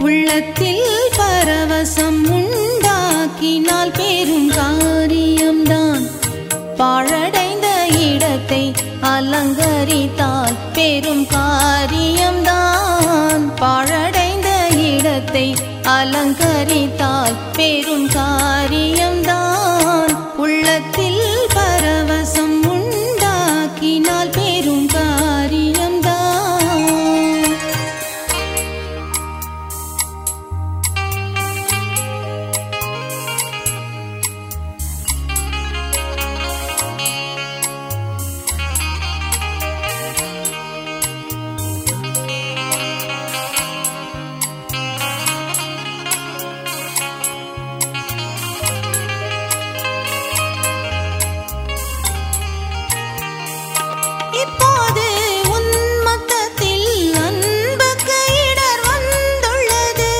உள்ளத்தில் பரவசம் உண்டாக்கினால் பெரும் காரியம்தான் பாழடைந்த இடத்தை அலங்கரித்தால் பெரும் காரியம்தான் பாழடைந்த இடத்தை அலங்கரித்தால் பெரும் காரியம்தான் உள்ளத்தில் பரவசம் உண்டாக்கினால் பெரும் காரியம்தான் இப்போது உன் மத்தத்தில் அன்புக்கு இடர் வந்துள்ளது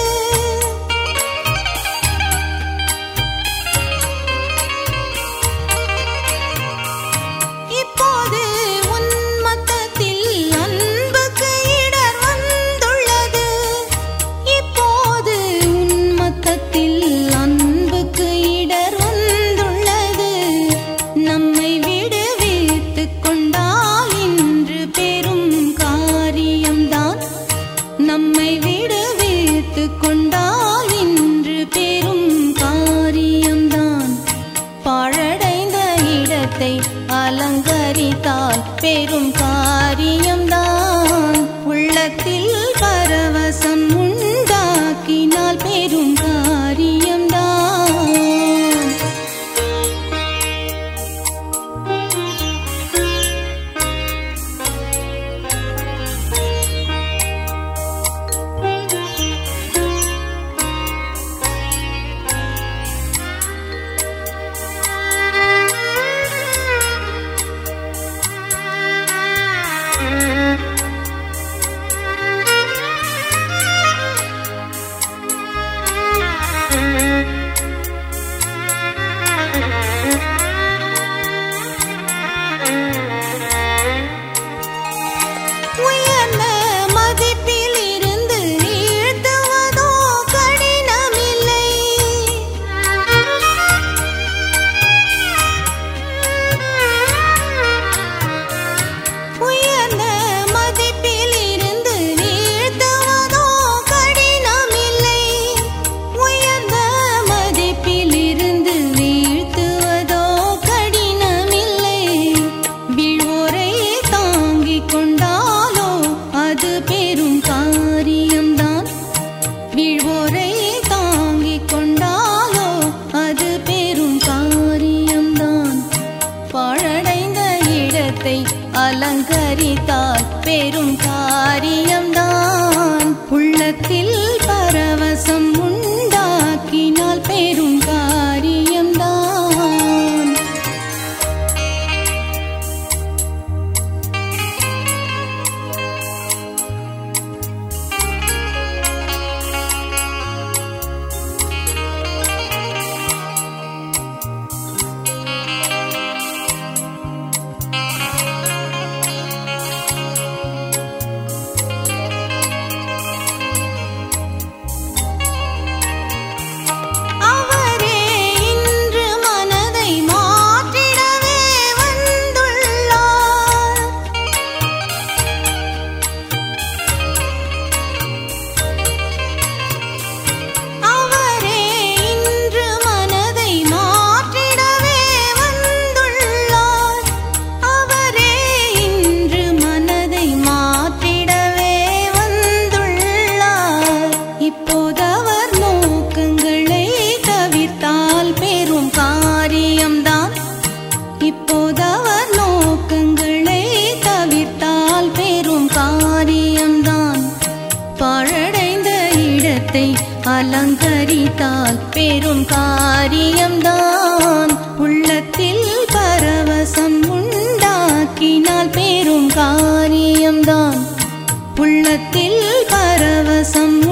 இப்போது உன் மத்தத்தில் அன்புக்கு இடர் வந்துள்ளது இப்போது உன் மத்தத்தில் அன்புக்கு இடர் வந்துள்ளது நம்மை விடுவித்துக் கொண்டால் இன்று பெரும் காரியம்தான் நம்மை விடுவித்துக் கொண்டால் இன்று பெரும் காரியம்தான் பாழடைந்த இடத்தை அலங்கரித்தால் பெரும் காரியம்தான் உள்ளத்தில் பரவசம் உண்டாக்கினால் பெரும் காரியம்தான் உயர்ந்த மதிப்பில் இருந்து வீழ்த்துவதோ கடினமில்லை உயர்ந்த மதிப்பில் இருந்து வீழ்த்துவதோ கடினமில்லை உயர்ந்த மதிப்பில் இருந்து வீழ்த்துவதோ கடினமில்லை வீழ்வோரை தாங்கிக் கொண்டாலோ அது பெரும் காரியம்தான் வீழ்வோரை தாங்கிக் கொண்டாலோ அது பெரும் காரியம்தான் பாழடைந்த இடத்தை அலங்கரித்தால் பெரும் காரியம்தான் உள்ளத்தில் பரவசம் உண்டாக்கினால் பெரும் காரியம்தான் அவரே இன்று மனதை மாற்றிடவே வந்துள்ளார் அவரே இன்று மனதை மாற்றிடவே வந்துள்ளார் அவரே இன்று மனதை மாற்றிடவே வந்துள்ளார் இப்போதவர் நோக்கங்களை தவிர்த்தால் பெரும் காரியம்தான் இப்போதவர் நோக்கங்களை தவிர்த்தால் பெரும் காரியம்தான் பாழடைந்த இடத்தை அலங்கரித்தால் பெரும் காரியம்தான் உள்ளத்தில் பரவசம் உண்டாக்கினால் பெரும் காரியம்தான் உள்ளத்தில் பரவசம்